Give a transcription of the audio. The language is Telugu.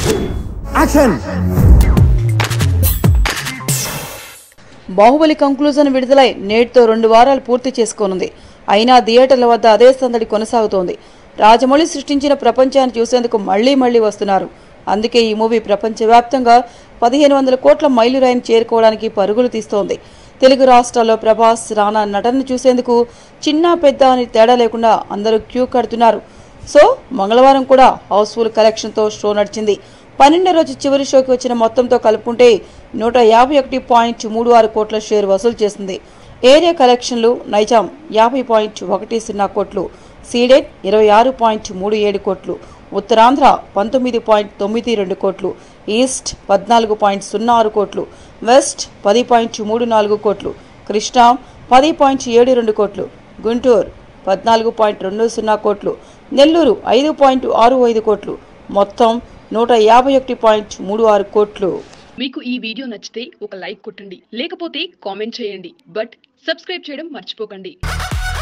యాక్షన్ బాహుబలి కంక్లూజన్ విడుదలై నేటితో రెండు వారాలు పూర్తి చేసుకోనుంది అయినా థియేటర్ల వద్ద అదే సందడి కొనసాగుతోంది రాజమౌళి సృష్టించిన ప్రపంచాన్ని చూసేందుకు మళ్లీ మళ్లీ వస్తున్నారు అందుకే ఈ మూవీ ప్రపంచవ్యాప్తంగా పదిహేను వందల కోట్ల మైలురాయిని చేరుకోవడానికి పరుగులు తీస్తోంది తెలుగు రాష్ట్రాల్లో ప్రభాస్ రానా నటన చూసేందుకు చిన్న పెద్ద అని తేడా లేకుండా అందరూ క్యూ కడుతున్నారు సో మంగళవారం కూడా హౌస్ఫుల్ కలెక్షన్తో షో నడిచింది పన్నెండో రోజు చివరి షోకి వచ్చిన మొత్తంతో కలుపుకుంటే నూట యాభై ఒకటి పాయింట్ మూడు ఆరు కోట్ల షేర్ వసూలు చేసింది ఏరియా కలెక్షన్లు నైజాం యాభై పాయింట్ ఒకటి సున్నా కోట్లు సీడెడ్ ఇరవై ఆరు పాయింట్ మూడు ఏడు కోట్లు ఉత్తరాంధ్ర పంతొమ్మిది పాయింట్ తొమ్మిది రెండు కోట్లు ఈస్ట్ పద్నాలుగు పాయింట్ సున్నా ఆరు కోట్లు వెస్ట్ పది పాయింట్ మూడు నాలుగు కోట్లు కృష్ణా పది పాయింట్ ఏడు రెండు కోట్లు గుంటూరు పద్నాలుగు పాయింట్ రెండు సున్నా కోట్లు నెల్లూరు ఐదు పాయింట్ ఆరు ఐదు కోట్లు మొత్తం నూట యాభై ఒకటి పాయింట్ మూడు ఆరు కోట్లు మీకు ఈ వీడియో నచ్చితే ఒక లైక్ కొట్టండి లేకపోతే కామెంట్ చేయండి బట్ సబ్స్క్రైబ్ చేయడం మర్చిపోకండి